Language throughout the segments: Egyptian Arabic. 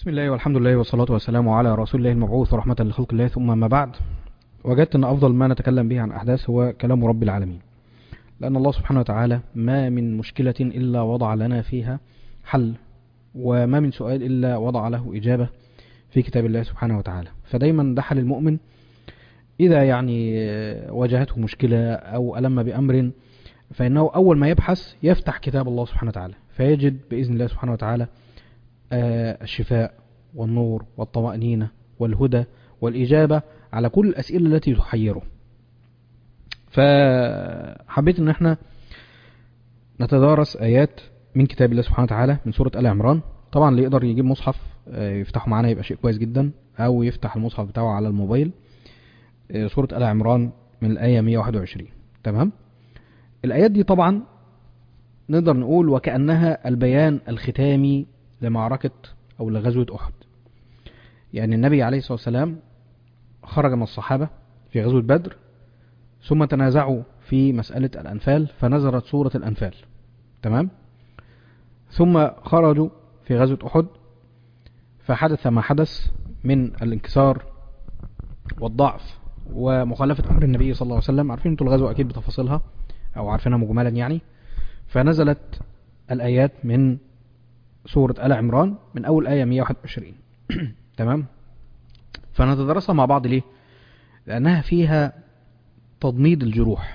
بسم الله والحمد لله والصلاة والسلام على رسول الله المبعوث ورحمة لخلق الله ثم ما بعد وجدت أن أفضل ما نتكلم به عن أحداث هو كلام رب العالمين لأن الله سبحانه وتعالى ما من مشكلة إلا وضع لنا فيها حل وما من سؤال إلا وضع له إجابة في كتاب الله سبحانه وتعالى فدايما ده حل المؤمن إذا يعني واجهته مشكلة أو ألم بأمر فإنه أول ما يبحث يفتح كتاب الله سبحانه وتعالى فيجد بإذن الله سبحانه وتعالى الشفاء والنور والطمأنينة والهدى والإجابة على كل الأسئلة التي تحيره فحبيت ان احنا نتدارس آيات من كتاب الله سبحانه وتعالى من سورة آل عمران طبعا اللي يقدر يجيب مصحف يفتحه معانا يبقى شيء كويس جدا او يفتح المصحف بتاعه على الموبايل سورة آل عمران من الآية 121 تمام الآيات دي طبعا نقدر نقول وكأنها البيان الختامي لمعركة أو لغزوة أحد يعني النبي عليه الصلاة والسلام خرج من الصحابة في غزوة بدر ثم تنازعوا في مسألة الأنفال فنزلت سورة الأنفال تمام ثم خرجوا في غزوة أحد فحدث ما حدث من الانكسار والضعف ومخالفة أمر النبي صلى الله عليه وسلم عارفين انتوا الغزوة أكيد بتفاصيلها أو عارفينها مجملا يعني فنزلت الآيات من سورة آل عمران من أول آية 121 تمام فنتدرسها مع بعض ليه لأنها فيها تضميد الجروح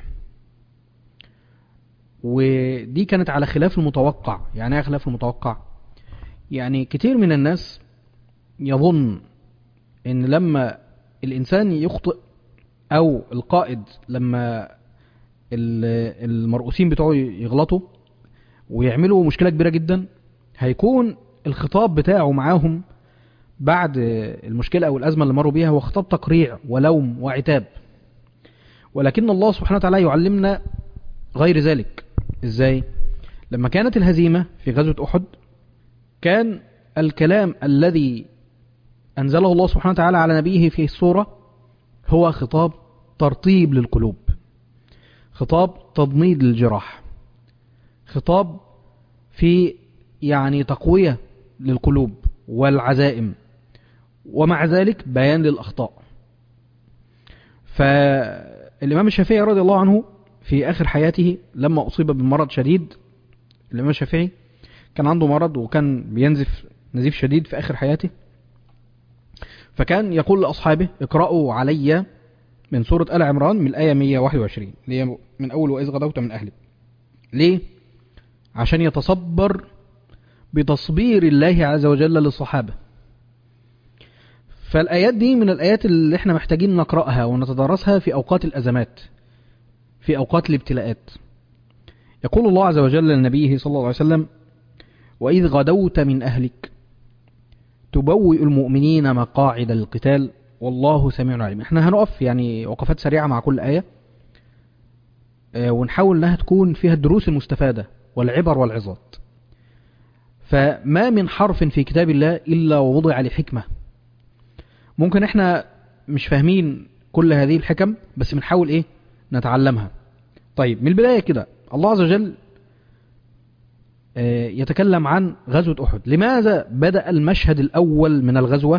ودي كانت على خلاف المتوقع يعني ايه خلاف المتوقع يعني كتير من الناس يظن ان لما الانسان يخطئ او القائد لما المرؤوسين بتوعه يغلطوا ويعملوا مشكلة كبيرة جدا هيكون الخطاب بتاعه معاهم بعد المشكلة او الازمة اللي مروا بيها هو خطاب تقريع ولوم وعتاب ولكن الله سبحانه وتعالى يعلمنا غير ذلك ازاي لما كانت الهزيمة في غزوة احد كان الكلام الذي انزله الله سبحانه وتعالى على نبيه في السورة هو خطاب ترطيب للقلوب خطاب تضميد للجراح خطاب في يعني تقوية للقلوب والعزائم ومع ذلك بيان للأخطاء فالإمام الشافعي رضي الله عنه في آخر حياته لما أصيب بمرض شديد الإمام الشافعي كان عنده مرض وكان بينزف نزيف شديد في آخر حياته فكان يقول لأصحابه اقرأوا علي من سورة آل عمران من الآية 121 اللي هي من أول وإذ غدوت من أهلك ليه؟ عشان يتصبر بتصبير الله عز وجل للصحابة فالآيات دي من الآيات اللي احنا محتاجين نقرأها ونتدارسها في أوقات الأزمات في أوقات الابتلاءات يقول الله عز وجل لنبيه صلى الله عليه وسلم وإذ غدوت من أهلك تبوئ المؤمنين مقاعد القتال والله سميع عليم احنا هنقف يعني وقفات سريعة مع كل آية ونحاول انها تكون فيها الدروس المستفادة والعبر والعظات فما من حرف في كتاب الله إلا ووضع لحكمة ممكن احنا مش فاهمين كل هذه الحكم بس بنحاول ايه نتعلمها طيب من البداية كده الله عز وجل يتكلم عن غزوة أحد لماذا بدأ المشهد الأول من الغزوة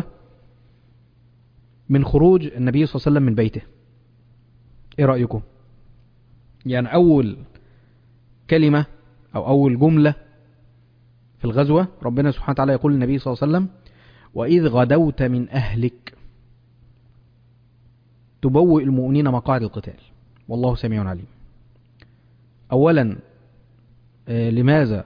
من خروج النبي صلى الله عليه وسلم من بيته ايه رأيكم يعني أول كلمة أو أول جملة في الغزوة ربنا سبحانه وتعالى يقول للنبي صلى الله عليه وسلم وإذ غدوت من أهلك تبوئ المؤمنين مقاعد القتال والله سميع عليم أولا لماذا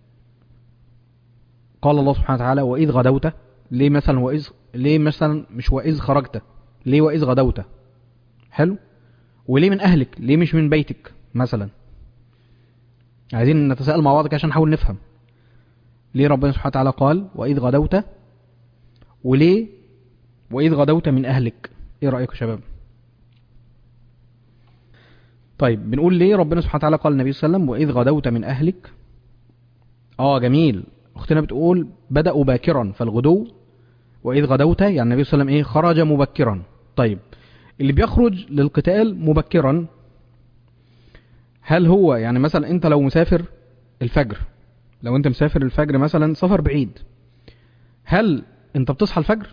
قال الله سبحانه وتعالى وإذ غدوت ليه مثلا وإذ ليه مثلا مش وإذ خرجت ليه وإذ غدوت حلو وليه من أهلك ليه مش من بيتك مثلا عايزين نتساءل مع بعض كده عشان نحاول نفهم ليه ربنا سبحانه وتعالى قال وإذ غدوت وليه وإذ غدوت من أهلك إيه رأيكم يا شباب طيب بنقول ليه ربنا سبحانه وتعالى قال النبي صلى الله عليه وسلم وإذ غدوت من أهلك آه جميل أختنا بتقول بدأوا باكرا فالغدو وإذ غدوت يعني النبي صلى الله عليه وسلم إيه خرج مبكرا طيب اللي بيخرج للقتال مبكرا هل هو يعني مثلا انت لو مسافر الفجر لو انت مسافر الفجر مثلا سفر بعيد هل انت بتصحى الفجر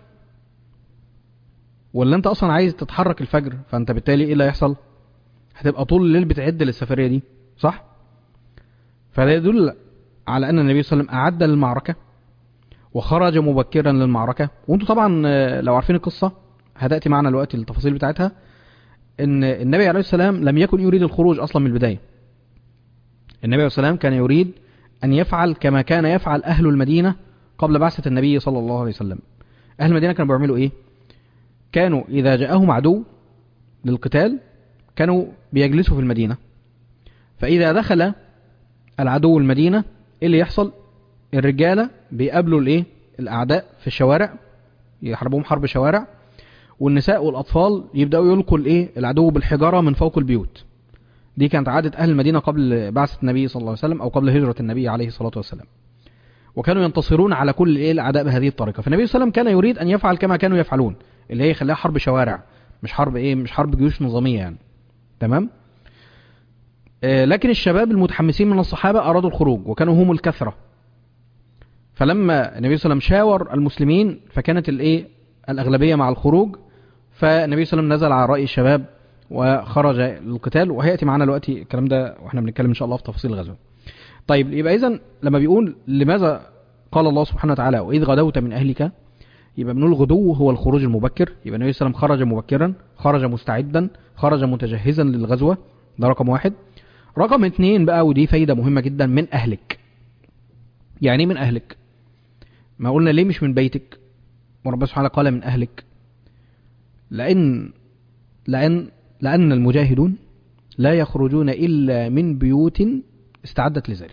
ولا انت اصلا عايز تتحرك الفجر فانت بالتالي ايه اللي هيحصل هتبقى طول الليل بتعد للسفريه دي صح فده يدل على ان النبي صلى الله عليه وسلم اعد للمعركه وخرج مبكرا للمعركه وانتوا طبعا آه، لو عارفين القصه هتاتي معنا الوقت التفاصيل بتاعتها ان النبي عليه السلام لم يكن يريد الخروج اصلا من البدايه النبي عليه السلام كان يريد ان يفعل كما كان يفعل اهل المدينه قبل بعثه النبي صلى الله عليه وسلم اهل المدينه كانوا بيعملوا ايه كانوا اذا جاءهم عدو للقتال كانوا بيجلسوا في المدينه فاذا دخل العدو المدينه ايه اللي يحصل الرجاله بيقابلوا الايه الاعداء في الشوارع يحاربوهم حرب شوارع والنساء والاطفال يبداوا يلقوا الايه العدو بالحجاره من فوق البيوت دي كانت عاده اهل المدينه قبل بعثه النبي صلى الله عليه وسلم او قبل هجره النبي عليه الصلاه والسلام وكانوا ينتصرون على كل ايه الاعداء بهذه الطريقه فالنبي صلى الله عليه وسلم كان يريد ان يفعل كما كانوا يفعلون اللي هي يخليها حرب شوارع مش حرب ايه مش حرب جيوش نظاميه يعني تمام آه، لكن الشباب المتحمسين من الصحابه ارادوا الخروج وكانوا هم الكثره فلما النبي صلى الله عليه وسلم شاور المسلمين فكانت الايه الاغلبيه مع الخروج فالنبي صلى الله عليه وسلم نزل على راي الشباب وخرج للقتال وهياتي معنا دلوقتي الكلام ده واحنا بنتكلم ان شاء الله في تفاصيل الغزوه. طيب يبقى اذا لما بيقول لماذا قال الله سبحانه وتعالى واذ غدوت من اهلك يبقى بنقول الغدو هو الخروج المبكر يبقى النبي صلى الله عليه وسلم خرج مبكرا خرج مستعدا خرج متجهزا للغزوه ده رقم واحد رقم اتنين بقى ودي فايده مهمه جدا من اهلك يعني ايه من اهلك ما قلنا ليه مش من بيتك وربنا سبحانه وتعالى قال من اهلك لان لان لان المجاهدون لا يخرجون الا من بيوت استعدت لذلك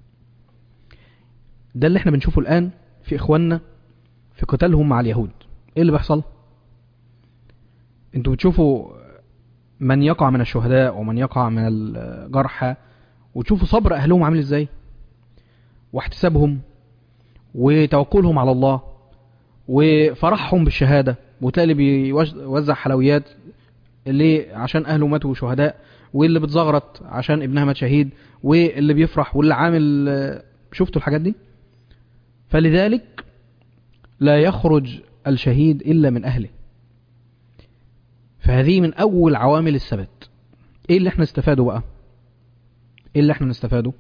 ده اللي احنا بنشوفه الان في اخواننا في قتالهم مع اليهود ايه اللي بيحصل انتوا بتشوفوا من يقع من الشهداء ومن يقع من الجرحى وتشوفوا صبر اهلهم عامل ازاي واحتسابهم وتوكلهم على الله وفرحهم بالشهاده وتلاقي اللي بيوزع حلويات اللي عشان اهله ماتوا شهداء واللي بتزغرط عشان ابنها مات شهيد واللي بيفرح واللي عامل شفتوا الحاجات دي فلذلك لا يخرج الشهيد الا من اهله فهذه من اول عوامل الثبات ايه اللي احنا نستفاده بقى ايه اللي احنا نستفاده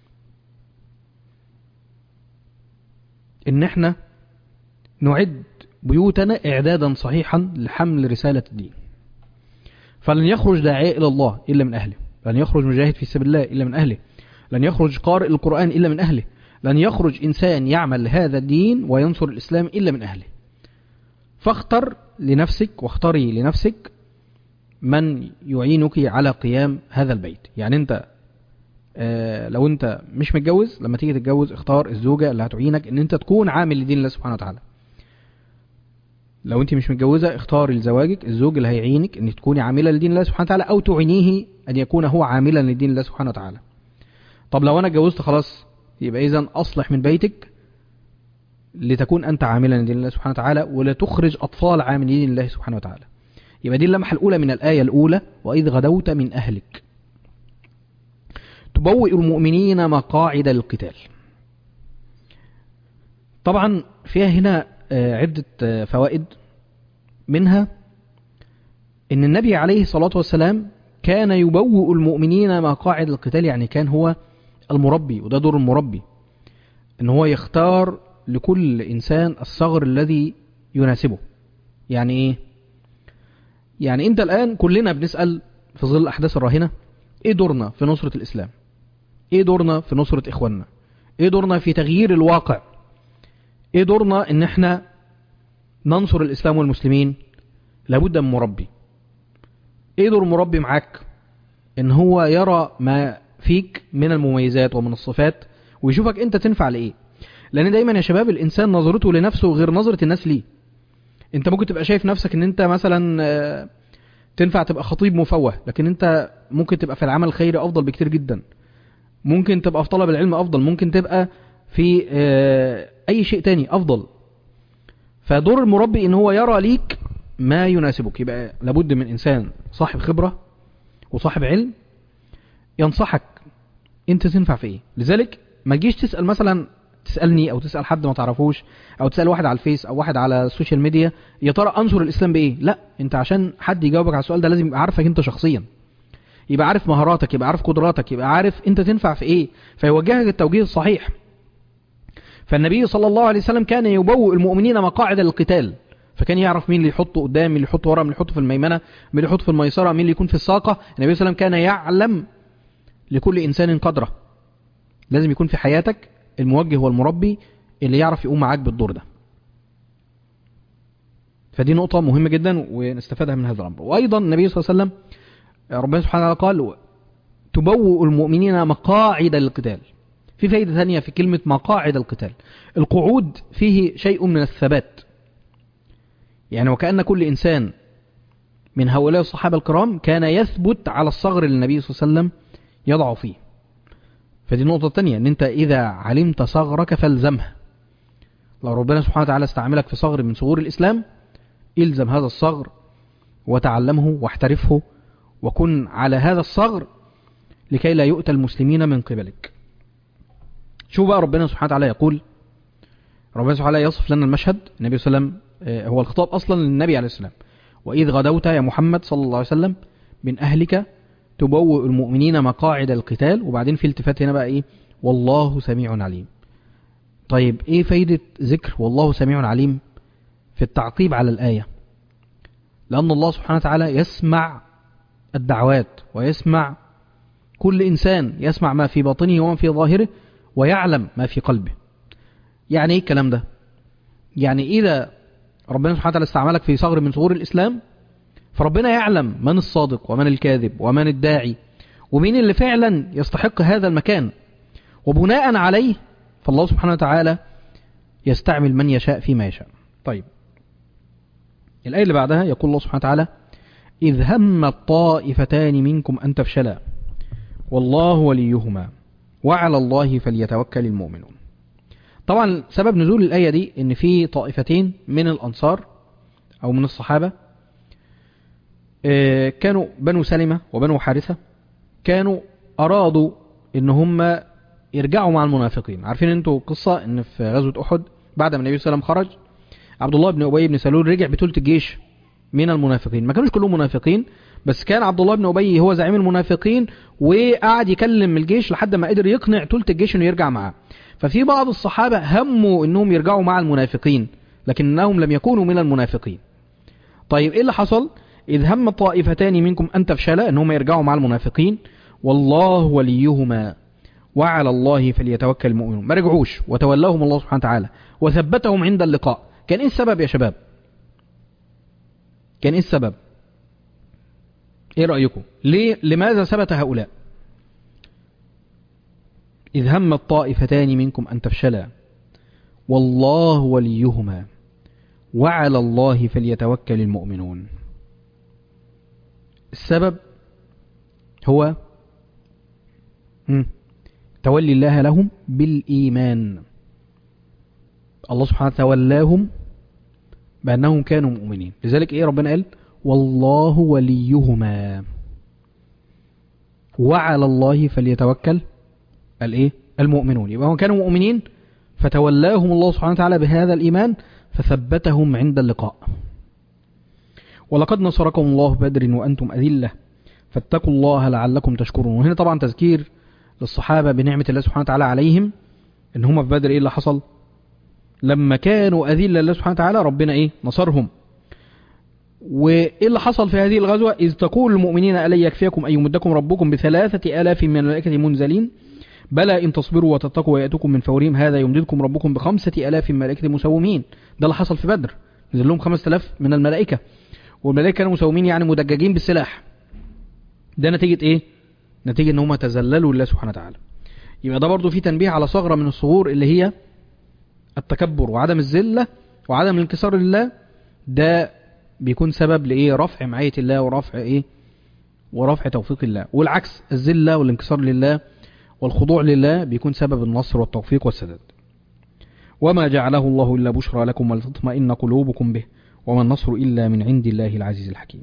ان احنا نعد بيوتنا اعدادا صحيحا لحمل رسالة الدين فلن يخرج داعية الى الله الا من اهله لن يخرج مجاهد في سبيل الله الا من اهله لن يخرج قارئ القرآن الا من اهله لن يخرج انسان يعمل هذا الدين وينصر الاسلام الا من اهله فاختر لنفسك واختاري لنفسك من يعينك على قيام هذا البيت يعني انت آه لو انت مش متجوز لما تيجي تتجوز اختار الزوجة اللي هتعينك ان انت تكون عامل لدين الله سبحانه وتعالى لو انت مش متجوزة اختاري لزواجك الزوج اللي هيعينك ان تكوني عاملة لدين الله سبحانه وتعالى او تعينيه ان يكون هو عاملا لدين الله سبحانه وتعالى طب لو انا اتجوزت خلاص يبقى اذا اصلح من بيتك لتكون انت عاملا لدين الله سبحانه وتعالى ولا تخرج اطفال عاملين لله سبحانه وتعالى يبقى دي اللمحة الأولى من الآية الأولى وإذ غدوت من أهلك تبوئ المؤمنين مقاعد للقتال طبعا فيها هنا عدة فوائد منها ان النبي عليه الصلاة والسلام كان يبوئ المؤمنين مقاعد القتال يعني كان هو المربي وده دور المربي ان هو يختار لكل انسان الثغر الذي يناسبه يعني ايه يعني انت الان كلنا بنسأل في ظل الاحداث الراهنة ايه دورنا في نصرة الاسلام ايه دورنا في نصرة اخواننا ايه دورنا في تغيير الواقع ايه دورنا ان احنا ننصر الاسلام والمسلمين لابد من مربي ايه دور المربي معاك ان هو يرى ما فيك من المميزات ومن الصفات ويشوفك انت تنفع لايه لان دايما يا شباب الانسان نظرته لنفسه غير نظرة الناس ليه انت ممكن تبقى شايف نفسك ان انت مثلا تنفع تبقى خطيب مفوه لكن انت ممكن تبقى في العمل الخيري افضل بكتير جدا ممكن تبقى في طلب العلم افضل ممكن تبقى في اي شيء تاني افضل فدور المربي ان هو يرى ليك ما يناسبك يبقى لابد من انسان صاحب خبرة وصاحب علم ينصحك انت تنفع في ايه لذلك ما تجيش تسأل مثلا تسالني او تسال حد ما تعرفوش او تسال واحد على الفيس او واحد على السوشيال ميديا يا ترى انصر الاسلام بايه لا انت عشان حد يجاوبك على السؤال ده لازم يبقى عارفك انت شخصيا يبقى عارف مهاراتك يبقى عارف قدراتك يبقى عارف انت تنفع في ايه فيوجهك التوجيه الصحيح فالنبي صلى الله عليه وسلم كان يبوئ المؤمنين مقاعد للقتال فكان يعرف مين اللي يحطه قدام مين اللي يحطه ورا مين اللي يحطه في الميمنه مين اللي يحطه في الميسره مين اللي يكون في الساقه النبي صلى الله عليه وسلم كان يعلم لكل انسان قدره لازم يكون في حياتك الموجه والمربي اللي يعرف يقوم معاك بالدور ده فدي نقطة مهمة جدا ونستفادها من هذا الأمر وأيضا النبي صلى الله عليه وسلم ربنا سبحانه وتعالى قال تبوء المؤمنين مقاعد للقتال في فايدة ثانية في كلمة مقاعد القتال القعود فيه شيء من الثبات يعني وكأن كل إنسان من هؤلاء الصحابة الكرام كان يثبت على الصغر اللي النبي صلى الله عليه وسلم يضع فيه فدي النقطة الثانية ان انت اذا علمت صغرك فالزمها لو ربنا سبحانه وتعالى استعملك في صغر من صغور الاسلام الزم هذا الصغر وتعلمه واحترفه وكن على هذا الصغر لكي لا يؤتى المسلمين من قبلك شوف بقى ربنا سبحانه وتعالى يقول ربنا سبحانه وتعالى يصف لنا المشهد النبي صلى الله عليه وسلم هو الخطاب اصلا للنبي عليه السلام واذ غدوت يا محمد صلى الله عليه وسلم من اهلك تبوئ المؤمنين مقاعد القتال وبعدين في التفات هنا بقى ايه والله سميع عليم طيب ايه فايدة ذكر والله سميع عليم في التعقيب على الآية لأن الله سبحانه وتعالى يسمع الدعوات ويسمع كل إنسان يسمع ما في باطنه وما في ظاهره ويعلم ما في قلبه يعني ايه الكلام ده يعني إذا ربنا سبحانه وتعالى استعملك في صغر من صغور الإسلام فربنا يعلم من الصادق ومن الكاذب ومن الداعي ومين اللي فعلا يستحق هذا المكان وبناء عليه فالله سبحانه وتعالى يستعمل من يشاء فيما يشاء طيب الآية اللي بعدها يقول الله سبحانه وتعالى إذ هم الطائفتان منكم أن تفشلا والله وليهما وعلى الله فليتوكل المؤمنون طبعا سبب نزول الآية دي إن في طائفتين من الأنصار أو من الصحابة كانوا بنو سلمة وبنو حارثة كانوا أرادوا إن هم يرجعوا مع المنافقين عارفين انتوا قصة إن في غزوة أحد بعد ما النبي صلى الله عليه وسلم خرج عبد الله بن أبي بن سلول رجع بثلث الجيش من المنافقين ما كانوش كلهم منافقين بس كان عبد الله بن أبي هو زعيم المنافقين وقعد يكلم الجيش لحد ما قدر يقنع ثلث الجيش إنه يرجع معاه ففي بعض الصحابة هموا إنهم يرجعوا مع المنافقين لكنهم لم يكونوا من المنافقين طيب إيه اللي حصل؟ إذ هم طائفتان منكم أن تفشلا أنهم يرجعوا مع المنافقين والله وليهما وعلى الله فليتوكل المؤمنون ما رجعوش وتولاهم الله سبحانه وتعالى وثبتهم عند اللقاء كان إيه السبب يا شباب كان إيه السبب إيه رأيكم ليه لماذا ثبت هؤلاء إذ هم الطائفتان منكم أن تفشلا والله وليهما وعلى الله فليتوكل المؤمنون السبب هو تولي الله لهم بالإيمان الله سبحانه تولاهم بأنهم كانوا مؤمنين لذلك إيه ربنا قال والله وليهما وعلى الله فليتوكل الإيه المؤمنون يبقى هم كانوا مؤمنين فتولاهم الله سبحانه وتعالى بهذا الإيمان فثبتهم عند اللقاء ولقد نصركم الله بدر وأنتم أذلة فاتقوا الله لعلكم تشكرون وهنا طبعا تذكير للصحابة بنعمة الله سبحانه وتعالى عليهم ان هم في بدر ايه اللي حصل لما كانوا أذلة الله سبحانه وتعالى ربنا ايه نصرهم وايه اللي حصل في هذه الغزوة إذ تقول المؤمنين ألي يكفيكم أن يمدكم ربكم بثلاثة آلاف من الملائكة منزلين بلى إن تصبروا وتتقوا ويأتكم من فورهم هذا يمددكم ربكم بخمسة آلاف من الملائكة مسومين ده اللي حصل في بدر نزل لهم خمسة آلاف من الملائكة والملائكة كانوا مسومين يعني مدججين بالسلاح ده نتيجة ايه نتيجة ان هم تذللوا لله سبحانه وتعالى يبقى ده برضو في تنبيه على ثغرة من الصغور اللي هي التكبر وعدم الذلة وعدم الانكسار لله ده بيكون سبب لايه رفع معية الله ورفع ايه ورفع توفيق الله والعكس الذلة والانكسار لله والخضوع لله بيكون سبب النصر والتوفيق والسداد وما جعله الله إلا بشرى لكم ولتطمئن قلوبكم به وما النصر إلا من عند الله العزيز الحكيم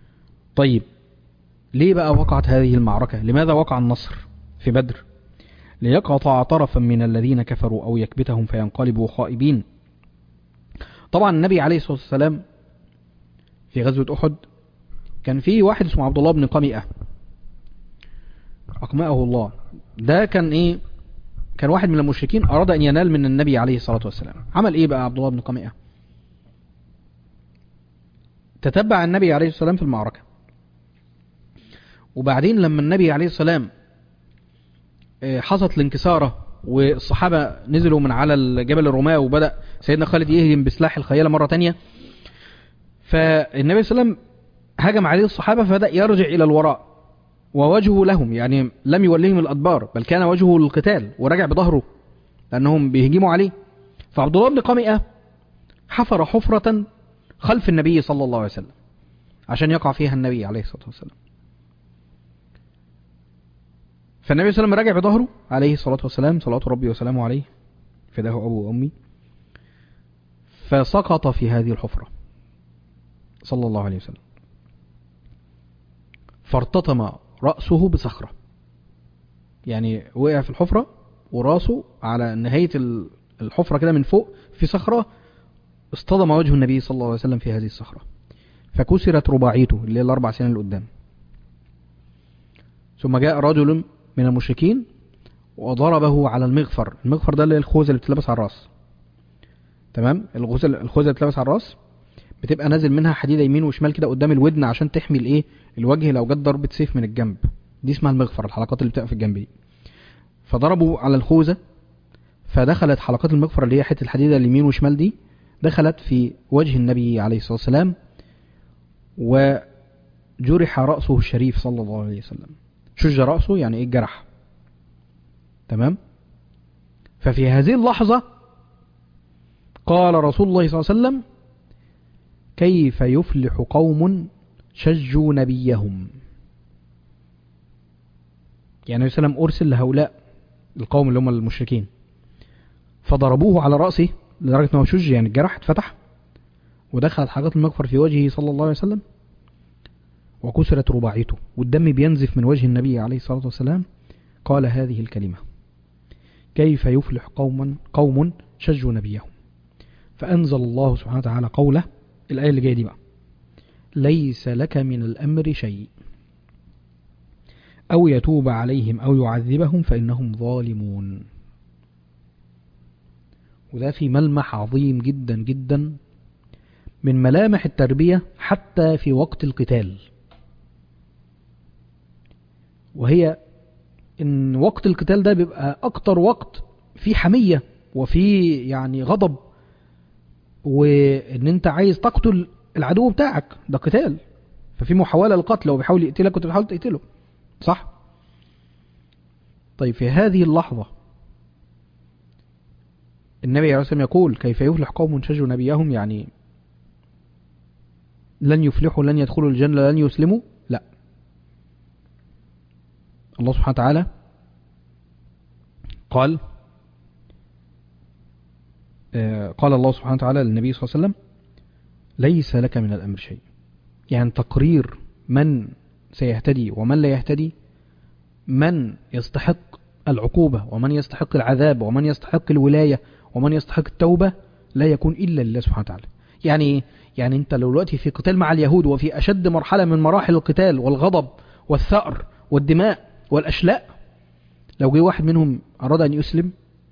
طيب ليه بقى وقعت هذه المعركة لماذا وقع النصر في بدر ليقطع طرفا من الذين كفروا أو يكبتهم فينقلبوا خائبين طبعا النبي عليه الصلاة والسلام في غزوة أحد كان في واحد اسمه عبد الله بن قمئة أقمأه الله ده كان إيه كان واحد من المشركين أراد أن ينال من النبي عليه الصلاة والسلام عمل إيه بقى عبد الله بن قمئة تتبع النبي عليه الصلاة والسلام في المعركة وبعدين لما النبي عليه السلام آه، حصلت الانكسارة والصحابة نزلوا من على الجبل الرماة وبدأ سيدنا خالد يهجم بسلاح الخيالة مرة تانية فالنبي صلى الله عليه وسلم هجم عليه الصحابة فبدأ يرجع إلى الوراء ووجهه لهم يعني لم يوليهم الأدبار بل كان وجهه للقتال ورجع بظهره لأنهم بيهجموا عليه فعبد الله بن قمئة حفر حفرة خلف النبي صلى الله عليه وسلم عشان يقع فيها النبي عليه الصلاة والسلام فالنبي صلى الله عليه وسلم رجع بظهره عليه الصلاة والسلام صلاة ربي وسلامه عليه فداه أبو وأمي فسقط في هذه الحفرة صلى الله عليه وسلم فارتطم رأسه بصخرة يعني وقع في الحفرة وراسه على نهاية ال- الحفرة كده من فوق في صخرة اصطدم وجه النبي صلى الله عليه وسلم في هذه الصخرة فكسرت رباعيته اللي هي الأربع سنين اللي قدام ثم جاء رجل من المشركين وضربه على المغفر المغفر ده اللي هي الخوذة اللي بتلبس على الراس تمام الخوذة الخوذة اللي بتلبس على الراس بتبقى نازل منها حديدة يمين وشمال كده قدام الودن عشان تحمي الايه الوجه لو جت ضربة سيف من الجنب دي اسمها المغفر الحلقات اللي بتبقى في الجنب دي فضربوا على الخوذة فدخلت حلقات المغفر اللي هي حتة الحديدة اليمين وشمال دي دخلت في وجه النبي عليه الصلاة والسلام وجرح رأسه الشريف صلى الله عليه وسلم شج رأسه يعني ايه الجرح تمام ففي هذه اللحظة قال رسول الله صلى الله عليه وسلم كيف يفلح قوم شجوا نبيهم يعني النبي صلى الله عليه وسلم أرسل لهؤلاء القوم اللي هم المشركين فضربوه على رأسه لدرجة أنه شج يعني الجرح اتفتح ودخلت حاجات المغفر في وجهه صلى الله عليه وسلم وكسرت رباعيته والدم بينزف من وجه النبي عليه الصلاة والسلام قال هذه الكلمة كيف يفلح قوما قوم شجوا نبيهم فأنزل الله سبحانه وتعالى قوله الآية اللي جاية دي بقى ليس لك من الأمر شيء أو يتوب عليهم أو يعذبهم فإنهم ظالمون وده في ملمح عظيم جدا جدا من ملامح التربية حتى في وقت القتال وهي ان وقت القتال ده بيبقى اكتر وقت فيه حمية وفي يعني غضب وان انت عايز تقتل العدو بتاعك ده قتال ففي محاولة للقتل وبيحاول يقتلك وانت بتحاول تقتله صح طيب في هذه اللحظة النبي عليه الصلاة والسلام يقول كيف يفلح قوم شجوا نبيهم يعني لن يفلحوا لن يدخلوا الجنة لن يسلموا لا الله سبحانه وتعالى قال آه، قال الله سبحانه وتعالى للنبي صلى الله عليه وسلم ليس لك من الأمر شيء يعني تقرير من سيهتدي ومن لا يهتدي من يستحق العقوبة ومن يستحق العذاب ومن يستحق الولاية ومن يستحق التوبة لا يكون إلا لله سبحانه وتعالى يعني إيه؟ يعني انت لو دلوقتي في قتال مع اليهود وفي أشد مرحلة من مراحل القتال والغضب والثأر والدماء والأشلاء لو جه واحد منهم أراد أن يسلم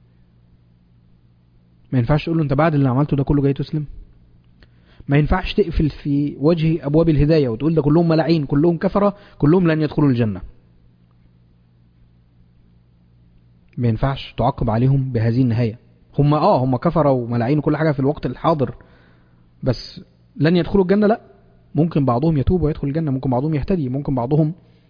ما ينفعش تقول له انت بعد اللي عملته ده كله جاي تسلم ما ينفعش تقفل في وجه ابواب الهدايه وتقول ده كلهم ملاعين كلهم كفره كلهم لن يدخلوا الجنه ما ينفعش تعاقب عليهم بهذه النهايه هم اه هم كفره وملاعين وكل حاجه في الوقت الحاضر بس لن يدخلوا الجنه لا ممكن بعضهم يتوب ويدخل الجنه ممكن بعضهم يهتدي ممكن بعضهم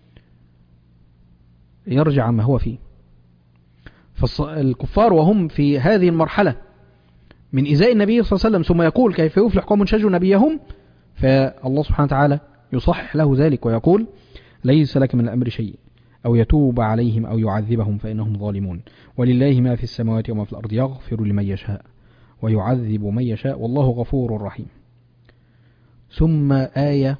يرجع عما هو فيه فالكفار وهم في هذه المرحله من إزاء النبي صلى الله عليه وسلم ثم يقول كيف يفلح قوم شجوا نبيهم فالله سبحانه وتعالى يصحح له ذلك ويقول ليس لك من الأمر شيء أو يتوب عليهم أو يعذبهم فإنهم ظالمون ولله ما في السماوات وما في الأرض يغفر لمن يشاء ويعذب من يشاء والله غفور رحيم ثم آية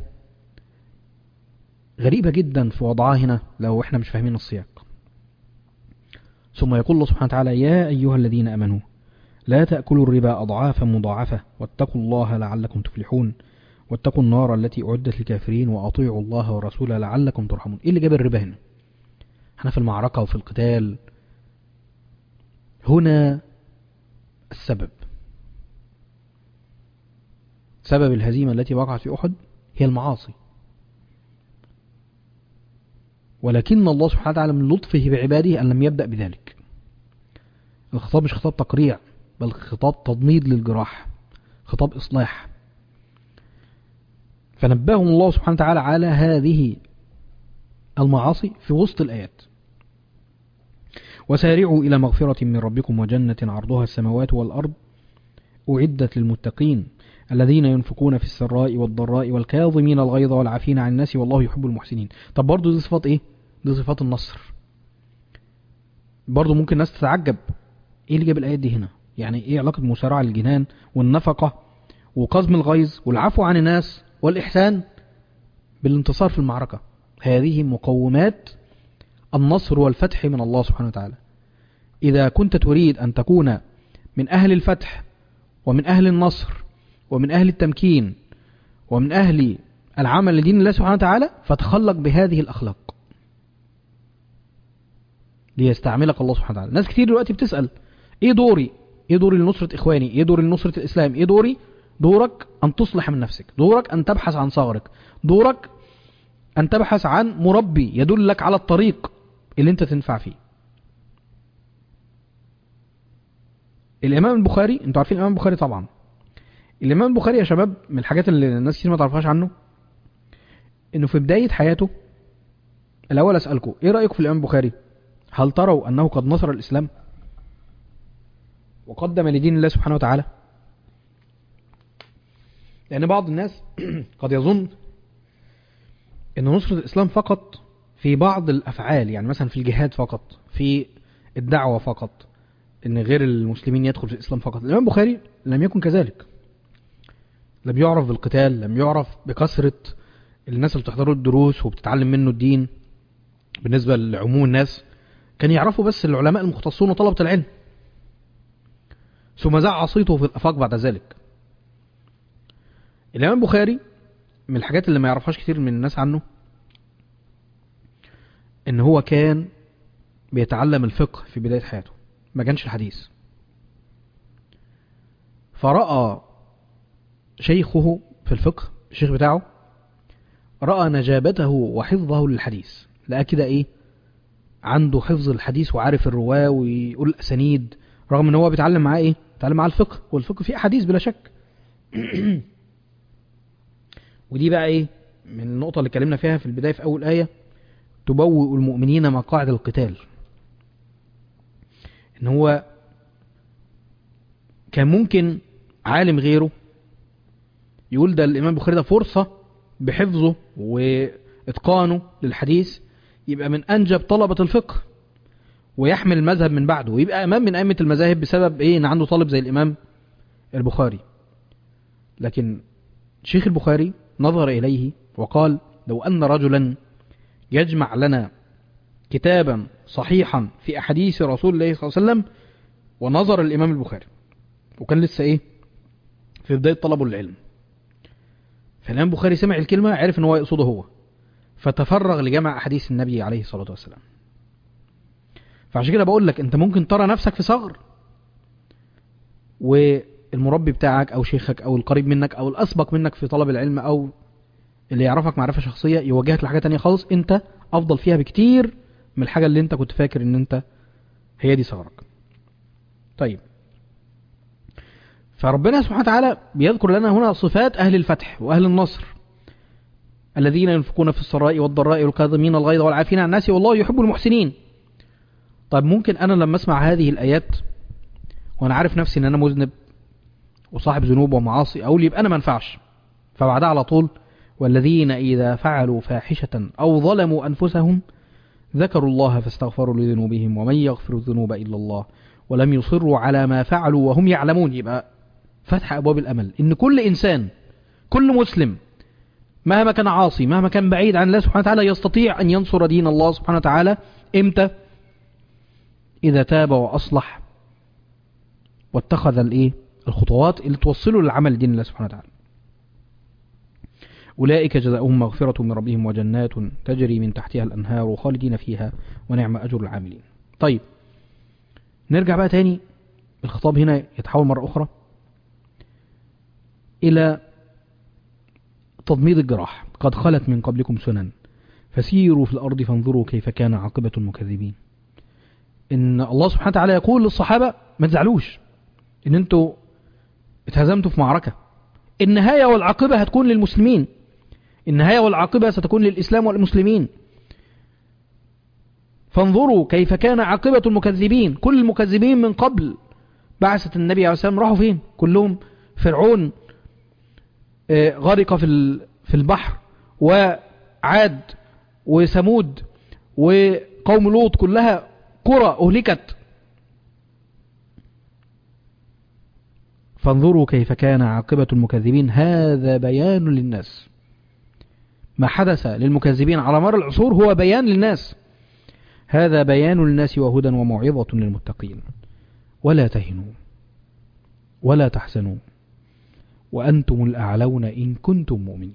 غريبة جدا في وضعها هنا لو احنا مش فاهمين السياق ثم يقول الله سبحانه وتعالى يا أيها الذين أمنوا لا تأكلوا الربا أضعافا مضاعفة واتقوا الله لعلكم تفلحون واتقوا النار التي أعدت للكافرين وأطيعوا الله ورسوله لعلكم ترحمون إيه اللي جاب الربا هنا احنا في المعركة وفي القتال هنا السبب سبب الهزيمة التي وقعت في أحد هي المعاصي ولكن الله سبحانه وتعالى من لطفه بعباده أن لم يبدأ بذلك الخطاب مش خطاب تقريع بل خطاب تضميد للجراح خطاب إصلاح فنبههم الله سبحانه وتعالى على هذه المعاصي في وسط الآيات وسارعوا إلى مغفرة من ربكم وجنة عرضها السماوات والأرض أعدت للمتقين الذين ينفقون في السراء والضراء والكاظمين الغيظ والعافين عن الناس والله يحب المحسنين طب برضو دي صفات ايه دي صفات النصر برضو ممكن الناس تتعجب ايه اللي جاب الايات دي هنا يعني ايه علاقة مسارعة الجنان والنفقة وقزم الغيظ والعفو عن الناس والإحسان بالانتصار في المعركة هذه مقومات النصر والفتح من الله سبحانه وتعالى إذا كنت تريد أن تكون من أهل الفتح ومن أهل النصر ومن أهل التمكين ومن أهل العمل لدين الله سبحانه وتعالى فتخلق بهذه الأخلاق ليستعملك الله سبحانه وتعالى ناس كتير دلوقتي بتسأل ايه دوري ايه دوري لنصرة اخواني ايه دوري لنصرة الاسلام ايه دوري دورك ان تصلح من نفسك دورك ان تبحث عن ثغرك دورك ان تبحث عن مربي يدلك على الطريق اللي انت تنفع فيه الامام البخاري انتوا عارفين الامام البخاري طبعا الامام البخاري يا شباب من الحاجات اللي الناس كتير ما تعرفهاش عنه انه في بداية حياته الاول اسألكم ايه رأيكم في الامام البخاري هل تروا انه قد نصر الاسلام وقدم لدين الله سبحانه وتعالى لأن بعض الناس قد يظن أن نصرة الإسلام فقط في بعض الأفعال يعني مثلا في الجهاد فقط في الدعوة فقط أن غير المسلمين يدخل في الإسلام فقط الإمام البخاري لم يكن كذلك لم يعرف بالقتال لم يعرف بكثرة الناس اللي بتحضروا الدروس وبتتعلم منه الدين بالنسبة لعموم الناس كان يعرفوا بس العلماء المختصون وطلبة العلم ثم زع صيته في الافاق بعد ذلك الامام البخاري من الحاجات اللي ما يعرفهاش كتير من الناس عنه ان هو كان بيتعلم الفقه في بداية حياته ما كانش الحديث فرأى شيخه في الفقه الشيخ بتاعه رأى نجابته وحفظه للحديث لقى كده ايه عنده حفظ الحديث وعارف الرواه ويقول الاسانيد رغم ان هو بيتعلم معاه ايه بيتعلم معاه الفقه والفقه فيه احاديث بلا شك ودي بقى ايه من النقطة اللي اتكلمنا فيها في البداية في اول آية تبوئ المؤمنين مقاعد القتال ان هو كان ممكن عالم غيره يقول ده الامام البخاري ده فرصة بحفظه واتقانه للحديث يبقى من انجب طلبة الفقه ويحمل المذهب من بعده ويبقى امام من ائمه المذاهب بسبب ايه ان عنده طالب زي الامام البخاري لكن شيخ البخاري نظر اليه وقال لو ان رجلا يجمع لنا كتابا صحيحا في احاديث رسول الله صلى الله عليه وسلم ونظر الامام البخاري وكان لسه ايه في بدايه طلبه للعلم فالامام البخاري سمع الكلمه عرف ان هو يقصده هو فتفرغ لجمع احاديث النبي عليه الصلاه والسلام فعشان كده بقول لك انت ممكن ترى نفسك في ثغر والمربي بتاعك او شيخك او القريب منك او الاسبق منك في طلب العلم او اللي يعرفك معرفة شخصية يوجهك لحاجة تانية خالص انت افضل فيها بكتير من الحاجة اللي انت كنت فاكر ان انت هي دي ثغرك طيب فربنا سبحانه وتعالى بيذكر لنا هنا صفات اهل الفتح واهل النصر الذين ينفقون في السراء والضراء والكاظمين الغيظ والعافين عن الناس والله يحب المحسنين طيب ممكن انا لما اسمع هذه الايات وانا عارف نفسي ان انا مذنب وصاحب ذنوب ومعاصي اقول يبقى انا ما انفعش فبعدها على طول والذين اذا فعلوا فاحشة او ظلموا انفسهم ذكروا الله فاستغفروا لذنوبهم ومن يغفر الذنوب الا الله ولم يصروا على ما فعلوا وهم يعلمون يبقى فتح ابواب الامل ان كل انسان كل مسلم مهما كان عاصي مهما كان بعيد عن الله سبحانه وتعالى يستطيع ان ينصر دين الله سبحانه وتعالى امتى إذا تاب وأصلح واتخذ الإيه الخطوات اللي توصله للعمل دين الله سبحانه وتعالى أولئك جزاؤهم مغفرة من ربهم وجنات تجري من تحتها الأنهار خالدين فيها ونعم أجر العاملين طيب نرجع بقى تاني الخطاب هنا يتحول مرة أخرى إلى تضميد الجراح قد خلت من قبلكم سنن فسيروا في الأرض فانظروا كيف كان عاقبة المكذبين إن الله سبحانه وتعالى يقول للصحابة ما تزعلوش إن أنتوا اتهزمتوا في معركة النهاية والعاقبة هتكون للمسلمين النهاية والعاقبة ستكون للإسلام والمسلمين فانظروا كيف كان عاقبة المكذبين كل المكذبين من قبل بعثة النبي عليه السلام راحوا فين كلهم فرعون آه، غرق في في البحر وعاد وثمود وقوم لوط كلها قرى أهلكت فانظروا كيف كان عاقبة المكذبين هذا بيان للناس ما حدث للمكذبين على مر العصور هو بيان للناس هذا بيان للناس وهدى وموعظة للمتقين ولا تهنوا ولا تحزنوا وأنتم الأعلون إن كنتم مؤمنين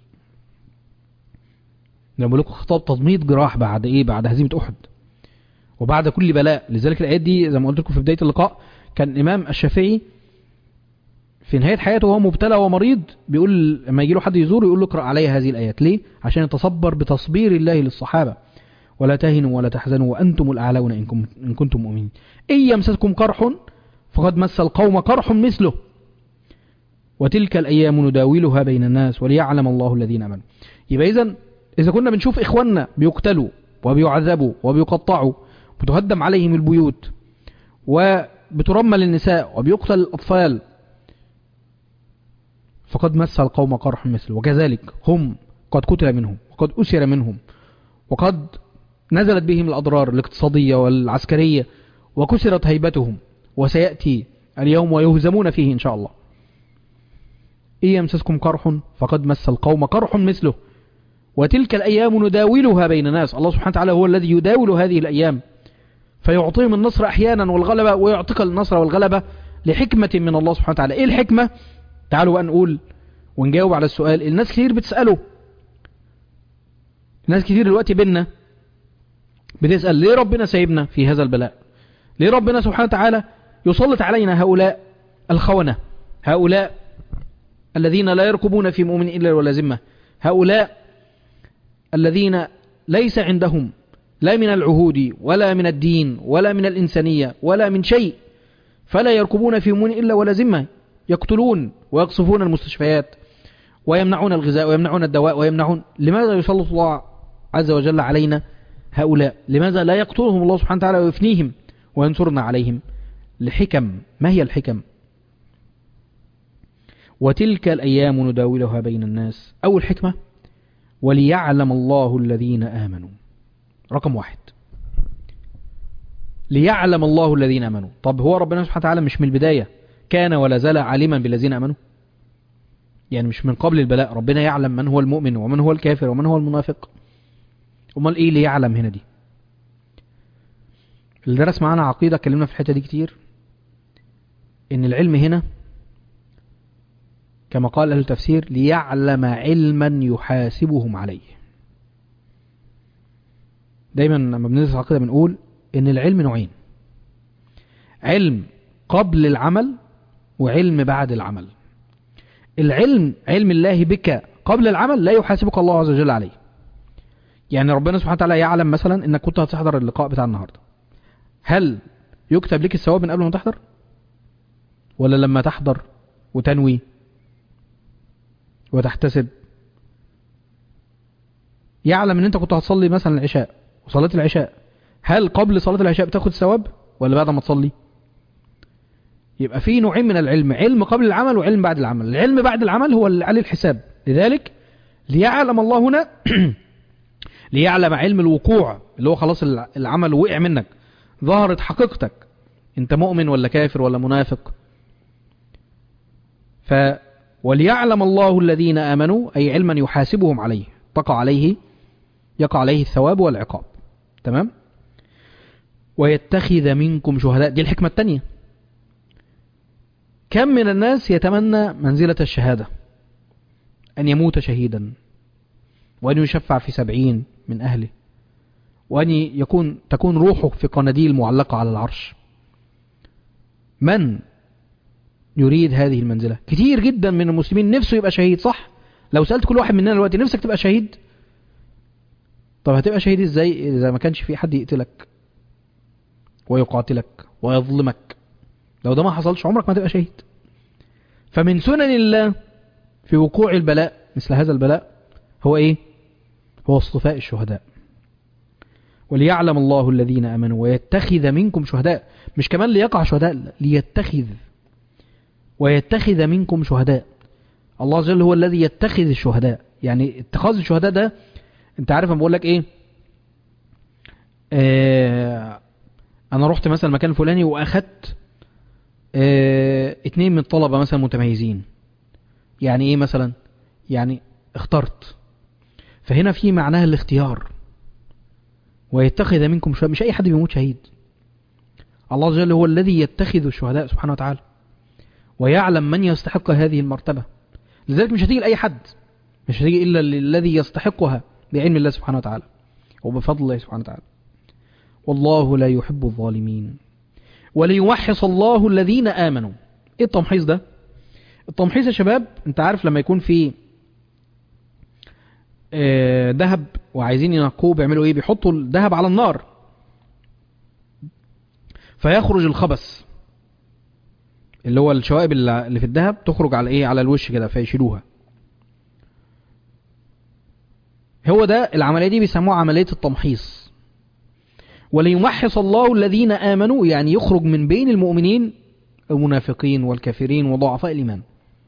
لما لكم خطاب تضميد جراح بعد إيه بعد هزيمة أحد وبعد كل بلاء لذلك الآيات دي زي ما قلت لكم في بداية اللقاء كان الإمام الشافعي في نهاية حياته وهو مبتلى ومريض بيقول لما يجي له حد يزوره يقول له اقرأ علي هذه الآيات ليه؟ عشان يتصبر بتصبير الله للصحابة ولا تهنوا ولا تحزنوا وأنتم الأعلون إن كنتم مؤمنين إن يمسسكم قرح فقد مس القوم قرح مثله وتلك الأيام نداولها بين الناس وليعلم الله الذين أمنوا يبقى إذا إذا كنا بنشوف إخواننا بيقتلوا وبيعذبوا وبيقطعوا بتهدم عليهم البيوت وبترمل النساء وبيقتل الأطفال فقد مس القوم قرح مثله وكذلك هم قد قتل منهم وقد أسر منهم وقد نزلت بهم الأضرار الاقتصادية والعسكرية وكسرت هيبتهم وسيأتي اليوم ويهزمون فيه إن شاء الله إن يمسسكم قرح فقد مس القوم قرح مثله وتلك الأيام نداولها بين الناس الله سبحانه وتعالى هو الذي يداول هذه الأيام فيعطيهم النصر أحيانا والغلبة ويعطيك النصر والغلبة لحكمة من الله سبحانه وتعالى إيه الحكمة تعالوا بقى نقول ونجاوب على السؤال الناس كتير بتسأله ناس كتير دلوقتي بينا بتسأل ليه ربنا سايبنا في هذا البلاء ليه ربنا سبحانه وتعالى يسلط علينا هؤلاء الخونة هؤلاء الذين لا يركبون في مؤمن إلا ولا ذمة هؤلاء الذين ليس عندهم لا من العهود ولا من الدين ولا من الإنسانية ولا من شيء فلا يركبون في مؤمن إلا ولا ذمة يقتلون ويقصفون المستشفيات ويمنعون الغذاء ويمنعون الدواء ويمنعون لماذا يسلط الله عز وجل علينا هؤلاء لماذا لا يقتلهم الله سبحانه وتعالى ويفنيهم وينصرنا عليهم لحكم ما هي الحكم وتلك الأيام نداولها بين الناس أول حكمة وليعلم الله الذين آمنوا رقم واحد ليعلم الله الذين آمنوا طب هو ربنا سبحانه وتعالى مش من البداية كان ولا زال عالما بالذين آمنوا يعني مش من قبل البلاء ربنا يعلم من هو المؤمن ومن هو الكافر ومن هو المنافق امال ايه اللي يعلم هنا دي اللي درس معانا عقيدة اتكلمنا في الحتة دي كتير ان العلم هنا كما قال أهل التفسير ليعلم علما يحاسبهم عليه دايما لما بندرس العقيدة بنقول ان العلم نوعين علم قبل العمل وعلم بعد العمل العلم علم الله بك قبل العمل لا يحاسبك الله عز وجل عليه يعني ربنا سبحانه وتعالى يعلم مثلا انك كنت هتحضر اللقاء بتاع النهارده هل يكتب لك الثواب من قبل ما تحضر ولا لما تحضر وتنوي وتحتسب يعلم ان انت كنت هتصلي مثلا العشاء وصليت العشاء هل قبل صلاة العشاء بتاخد ثواب ولا بعد ما تصلي يبقى في نوعين من العلم علم قبل العمل وعلم بعد العمل العلم بعد العمل هو اللي عليه الحساب لذلك ليعلم الله هنا ليعلم علم الوقوع اللي هو خلاص العمل وقع منك ظهرت حقيقتك انت مؤمن ولا كافر ولا منافق ف وليعلم الله الذين آمنوا أي علما يحاسبهم عليه تقع عليه يقع عليه الثواب والعقاب تمام ويتخذ منكم شهداء دي الحكمة التانية كم من الناس يتمنى منزلة الشهادة أن يموت شهيدا وأن يشفع في سبعين من أهله وأن يكون تكون روحه في قناديل معلقة على العرش من يريد هذه المنزلة كتير جدا من المسلمين نفسه يبقى شهيد صح لو سألت كل واحد مننا دلوقتي نفسك تبقى شهيد طب هتبقى شهيد ازاي اذا ما كانش في حد يقتلك ويقاتلك ويظلمك لو ده ما حصلش عمرك ما تبقى شهيد فمن سنن الله في وقوع البلاء مثل هذا البلاء هو ايه هو اصطفاء الشهداء وليعلم الله الذين امنوا ويتخذ منكم شهداء مش كمان ليقع شهداء ليتخذ ويتخذ منكم شهداء الله عز وجل هو الذي يتخذ الشهداء يعني اتخاذ الشهداء ده انت عارف انا بقول لك ايه آه انا رحت مثلا المكان الفلاني واخدت آه اتنين من الطلبه مثلا متميزين يعني ايه مثلا يعني اخترت فهنا في معناها الاختيار ويتخذ منكم شهداء مش اي حد بيموت شهيد الله عز وجل هو الذي يتخذ الشهداء سبحانه وتعالى ويعلم من يستحق هذه المرتبة لذلك مش هتيجي لأي حد مش هتيجي إلا للذي يستحقها بعلم الله سبحانه وتعالى وبفضل الله سبحانه وتعالى والله لا يحب الظالمين وليوحص الله الذين آمنوا ايه التمحيص ده التمحيص يا شباب انت عارف لما يكون في آه، ذهب وعايزين ينقوه بيعملوا ايه بيحطوا الذهب على النار فيخرج الخبث اللي هو الشوائب اللي اللي في الذهب تخرج على ايه على الوش كده فيشيلوها هو ده العملية دي بيسموها عملية التمحيص وليمحص الله الذين آمنوا يعني يخرج من بين المؤمنين المنافقين والكافرين وضعفاء الإيمان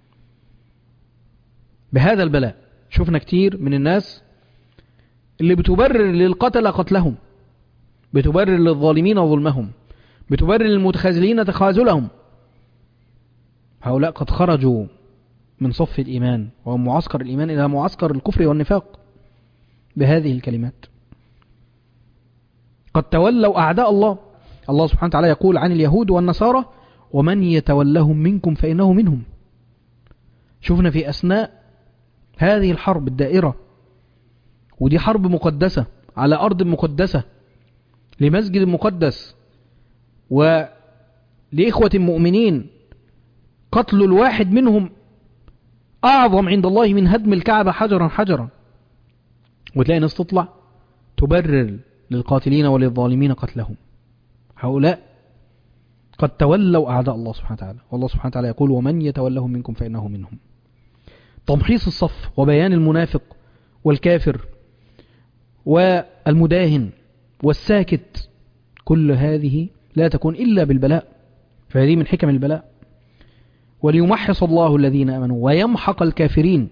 بهذا البلاء شفنا كتير من الناس اللي بتبرر للقتل قتلهم بتبرر للظالمين ظلمهم بتبرر للمتخاذلين تخاذلهم هؤلاء قد خرجوا من صف الإيمان ومن معسكر الإيمان إلى معسكر الكفر والنفاق بهذه الكلمات قد تولوا أعداء الله الله سبحانه وتعالى يقول عن اليهود والنصارى ومن يتولهم منكم فإنه منهم شفنا في أثناء هذه الحرب الدائرة ودي حرب مقدسة على أرض مقدسة لمسجد مقدس ولإخوة مؤمنين قتل الواحد منهم أعظم عند الله من هدم الكعبة حجرا حجرا وتلاقي ناس تطلع تبرر للقاتلين وللظالمين قتلهم هؤلاء قد تولوا أعداء الله سبحانه وتعالى والله سبحانه وتعالى يقول ومن يتولهم منكم فإنه منهم تمحيص الصف وبيان المنافق والكافر والمداهن والساكت كل هذه لا تكون إلا بالبلاء فهذه من حكم البلاء وليمحص الله الذين آمنوا ويمحق الكافرين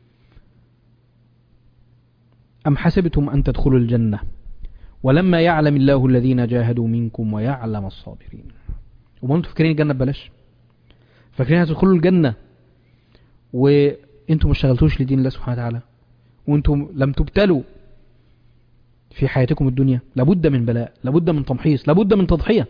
أم حسبتم أن تدخلوا الجنة ولما يعلم الله الذين جاهدوا منكم ويعلم الصابرين وما انتم فاكرين الجنة ببلاش فاكرين هتدخلوا الجنة وانتم ما اشتغلتوش لدين الله سبحانه وتعالى وانتم لم تبتلوا في حياتكم الدنيا لابد من بلاء لابد من تمحيص لابد من تضحية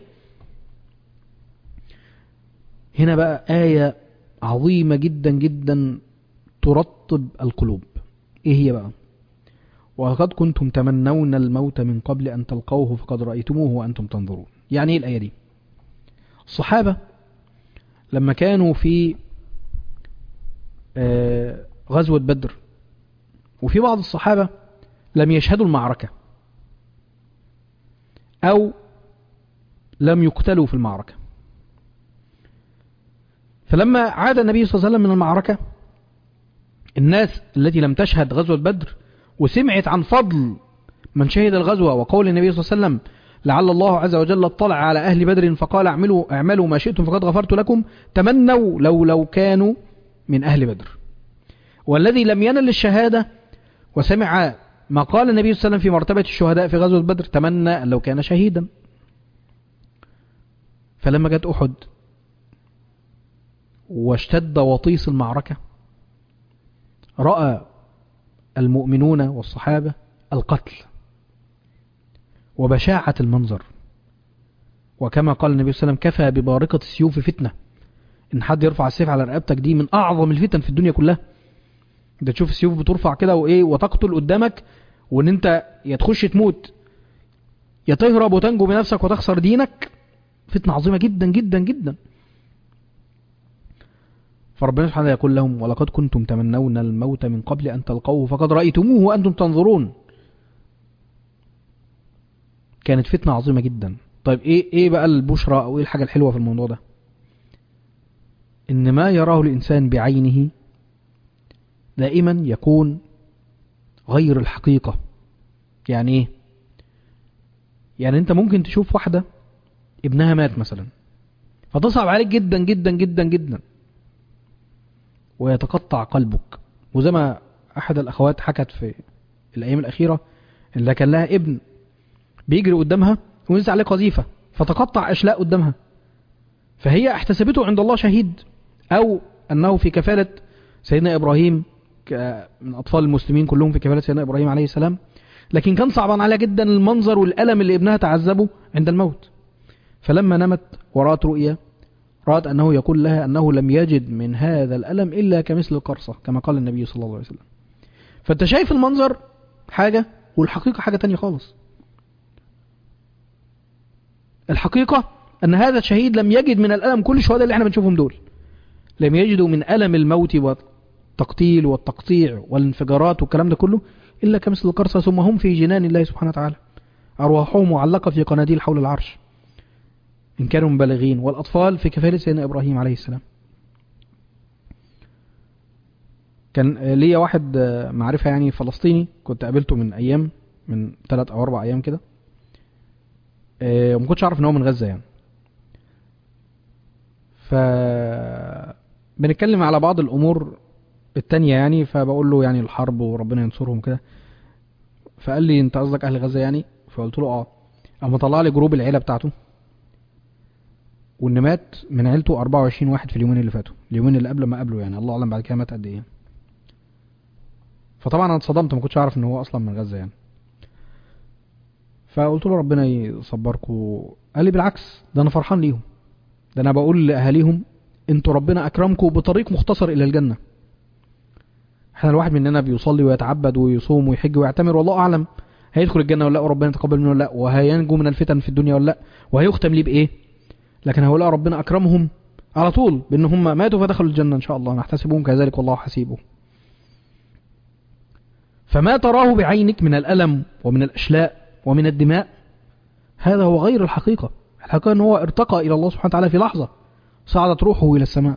هنا بقى آية عظيمة جدا جدا ترطب القلوب ايه هي بقى وقد كنتم تمنون الموت من قبل أن تلقوه فقد رأيتموه وأنتم تنظرون يعني ايه الآية دي الصحابة لما كانوا في آه، غزوة بدر وفي بعض الصحابة لم يشهدوا المعركة أو لم يقتلوا في المعركة فلما عاد النبي صلى الله عليه وسلم من المعركة الناس التي لم تشهد غزوة بدر وسمعت عن فضل من شهد الغزوة وقول النبي صلى الله عليه وسلم لعل الله عز وجل اطلع على أهل بدر فقال اعملوا, اعملوا ما شئتم فقد غفرت لكم تمنوا لو لو كانوا من أهل بدر والذي لم ينل الشهادة وسمع ما قال النبي صلى الله عليه وسلم في مرتبة الشهداء في غزوة بدر تمنى أن لو كان شهيدا فلما جت أحد واشتد وطيس المعركة رأى المؤمنون والصحابة القتل وبشاعة المنظر وكما قال النبي صلى الله عليه وسلم كفى ببارقة السيوف فتنة ان حد يرفع السيف على رقبتك دي من اعظم الفتن في الدنيا كلها انت تشوف السيوف بترفع كده وايه وتقتل قدامك وان انت يا تخش تموت يا تهرب وتنجو بنفسك وتخسر دينك فتنة عظيمة جدا جدا جدا فربنا سبحانه يقول لهم ولقد كنتم تمنون الموت من قبل أن تلقوه فقد رأيتموه وأنتم تنظرون كانت فتنة عظيمة جدا طيب ايه ايه بقى البشرى او ايه الحاجة الحلوة في الموضوع ده ان ما يراه الانسان بعينه دائما يكون غير الحقيقة يعني ايه يعني انت ممكن تشوف واحدة ابنها مات مثلا فتصعب عليك جدا جدا جدا جدا ويتقطع قلبك وزي ما احد الاخوات حكت في الايام الاخيرة اللي كان لها ابن بيجري قدامها ونزل عليه قذيفة فتقطع اشلاء قدامها فهي احتسبته عند الله شهيد او انه في كفالة سيدنا ابراهيم من اطفال المسلمين كلهم في كفالة سيدنا ابراهيم عليه السلام لكن كان صعبا عليها جدا المنظر والألم اللي ابنها تعذبه عند الموت فلما نمت ورأت رؤيا رأت أنه يقول لها أنه لم يجد من هذا الألم إلا كمثل القرصة كما قال النبي صلى الله عليه وسلم فأنت شايف المنظر حاجة والحقيقة حاجة تانية خالص الحقيقة أن هذا الشهيد لم يجد من الألم كل الشهداء اللي احنا بنشوفهم دول لم يجدوا من ألم الموت والتقتيل والتقطيع والانفجارات والكلام ده كله إلا كمثل القرصة ثم هم في جنان الله سبحانه وتعالى أرواحهم معلقة في قناديل حول العرش إن كانوا مبالغين والأطفال في كفالة سيدنا إبراهيم عليه السلام كان ليا واحد معرفة يعني فلسطيني كنت قابلته من أيام من ثلاث أو أربع أيام كده وما كنتش أعرف إن هو من غزة يعني ف بنتكلم على بعض الأمور التانية يعني فبقول له يعني الحرب وربنا ينصرهم كده فقال لي انت قصدك اهل غزة يعني فقلت له اه اما طلع لي جروب العيلة بتاعته وان مات من عيلته 24 واحد في اليومين اللي فاتوا اليومين اللي قبل ما قبله يعني الله اعلم بعد كده مات قد ايه فطبعا انا اتصدمت ما كنتش اعرف ان هو اصلا من غزة يعني فقلت له ربنا يصبركم قال لي بالعكس ده انا فرحان ليهم ده انا بقول لاهاليهم انتوا ربنا اكرمكم بطريق مختصر الى الجنه احنا الواحد مننا بيصلي ويتعبد ويصوم ويحج ويعتمر والله اعلم هيدخل الجنه ولا لا وربنا يتقبل منه ولا لا وهينجو من الفتن في الدنيا ولا لا وهيختم ليه بايه لكن هؤلاء ربنا اكرمهم على طول بان هم ماتوا فدخلوا الجنه ان شاء الله نحتسبهم كذلك والله حسيبه فما تراه بعينك من الالم ومن الاشلاء ومن الدماء هذا هو غير الحقيقه الحقيقه ان هو ارتقى الى الله سبحانه وتعالى في لحظه صعدت روحه الى السماء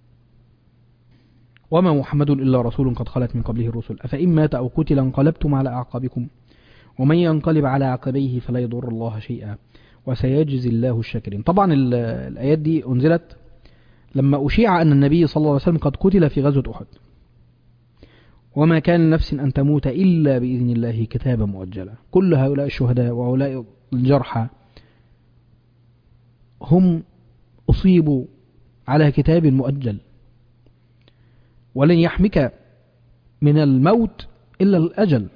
وما محمد إلا رسول قد خلت من قبله الرسل أفإن مات أو قتل انقلبتم على أعقابكم ومن ينقلب على عقبيه فلا يضر الله شيئا وسيجزي الله الشاكرين طبعا الآيات دي أنزلت لما أشيع أن النبي صلى الله عليه وسلم قد قتل في غزوة أحد وما كان نفس أن تموت إلا بإذن الله كتابا مؤجلا كل هؤلاء الشهداء وهؤلاء الجرحى هم أصيبوا على كتاب مؤجل ولن يحمك من الموت إلا الأجل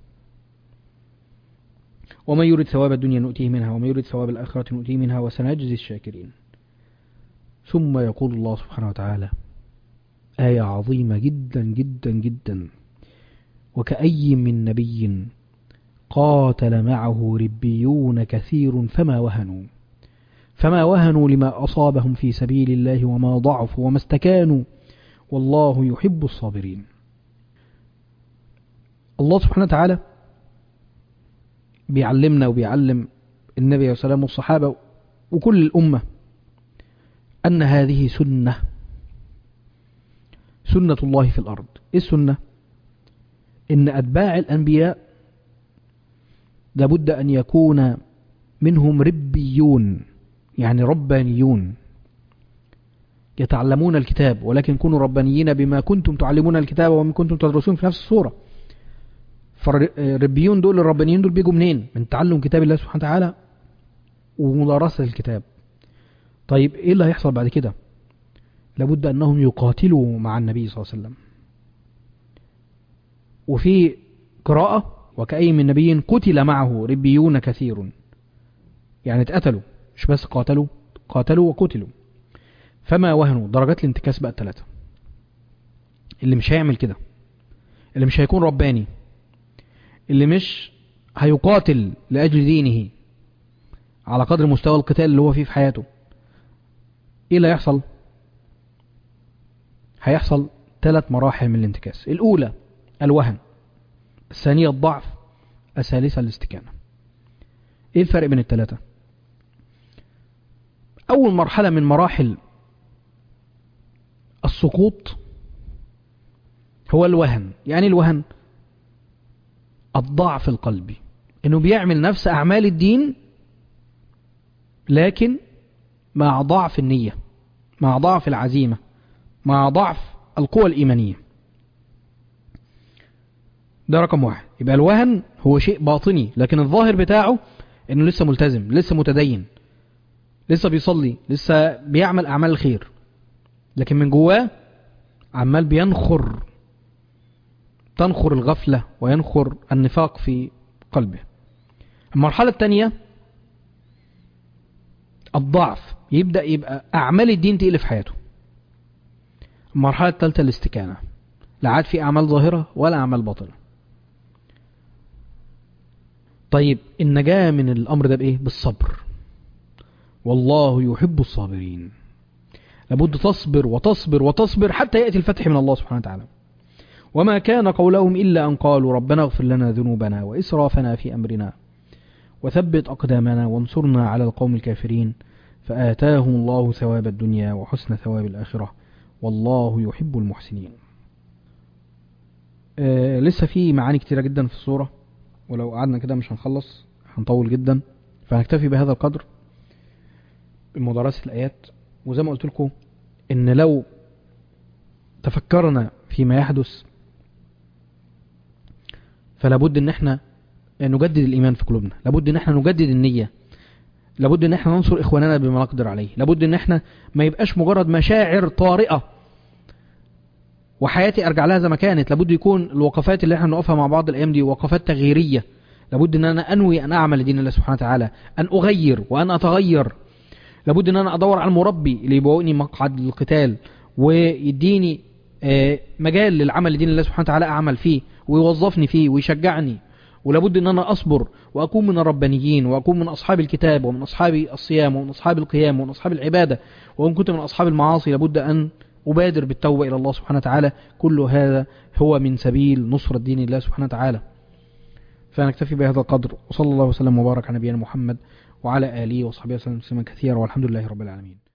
ومن يريد ثواب الدنيا نؤتيه منها ومن يريد ثواب الآخرة نؤتيه منها وسنجزي الشاكرين ثم يقول الله سبحانه وتعالى آية عظيمة جدا جدا جدا وكأي من نبي قاتل معه ربيون كثير فما وهنوا فما وهنوا لما أصابهم في سبيل الله وما ضعفوا وما استكانوا والله يحب الصابرين الله سبحانه وتعالى بيعلمنا وبيعلم النبي وسلامه الصحابة وكل الأمة أن هذه سنة سنة الله في الأرض إيه السنة إن أتباع الأنبياء لابد أن يكون منهم ربيون يعني ربانيون يتعلمون الكتاب ولكن كونوا ربانيين بما كنتم تعلمون الكتاب وما كنتم تدرسون في نفس الصورة فالربيون دول الربانيين دول بيجوا منين من تعلم كتاب الله سبحانه وتعالى ومدارسة الكتاب طيب ايه اللي هيحصل بعد كده لابد انهم يقاتلوا مع النبي صلى الله عليه وسلم وفي قراءة وكأي من نبي قتل معه ربيون كثير يعني اتقتلوا مش بس قاتلوا قاتلوا وقتلوا فما وهنوا درجات الانتكاس بقت ثلاثة اللي مش هيعمل كده اللي مش هيكون رباني اللي مش هيقاتل لأجل دينه على قدر مستوى القتال اللي هو فيه في حياته ايه اللي هيحصل هيحصل ثلاث مراحل من الانتكاس الاولى الوهن الثانية الضعف الثالثة الاستكانة ايه الفرق بين الثلاثة اول مرحلة من مراحل السقوط هو الوهن يعني الوهن الضعف القلبي انه بيعمل نفس اعمال الدين لكن مع ضعف النية مع ضعف العزيمة مع ضعف القوى الإيمانية ده رقم واحد يبقى الوهن هو شيء باطني لكن الظاهر بتاعه انه لسه ملتزم لسه متدين لسه بيصلي لسه بيعمل اعمال الخير لكن من جواه عمال بينخر تنخر الغفلة وينخر النفاق في قلبه المرحلة الثانية الضعف يبدأ يبقى أعمال الدين تقل في حياته المرحلة الثالثة الاستكانة لا عاد في أعمال ظاهرة ولا أعمال باطنة طيب النجاة من الأمر ده بإيه؟ بالصبر والله يحب الصابرين لابد تصبر وتصبر وتصبر حتى يأتي الفتح من الله سبحانه وتعالى وما كان قولهم إلا أن قالوا ربنا اغفر لنا ذنوبنا وإسرافنا في أمرنا وثبت أقدامنا وانصرنا على القوم الكافرين فآتاهم الله ثواب الدنيا وحسن ثواب الآخرة والله يحب المحسنين آه لسه في معاني كتيرة جدا في الصورة ولو قعدنا كده مش هنخلص هنطول جدا فهنكتفي بهذا القدر بمدارسة الآيات وزي ما قلت لكم إن لو تفكرنا فيما يحدث فلابد إن احنا نجدد الإيمان في قلوبنا لابد إن احنا نجدد النية لابد إن احنا ننصر إخواننا بما نقدر عليه لابد إن احنا ما يبقاش مجرد مشاعر طارئة وحياتي أرجع لها زي ما كانت لابد يكون الوقفات اللي احنا نقفها مع بعض الأيام دي وقفات تغييرية لابد إن أنا أنوي أن أعمل لدين الله سبحانه وتعالى أن أغير وأن أتغير لابد ان انا ادور على المربي اللي يبوئني مقعد للقتال ويديني مجال للعمل لدين الله سبحانه وتعالى اعمل فيه ويوظفني فيه ويشجعني ولابد ان انا اصبر واكون من الربانيين واكون من اصحاب الكتاب ومن اصحاب الصيام ومن اصحاب القيام ومن اصحاب العباده وان كنت من اصحاب المعاصي لابد ان ابادر بالتوبه الى الله سبحانه وتعالى كل هذا هو من سبيل نصرة دين الله سبحانه وتعالى فنكتفي بهذا القدر وصلى الله وسلم وبارك على نبينا محمد وعلى آله وصحبه وسلم كثيرا والحمد لله رب العالمين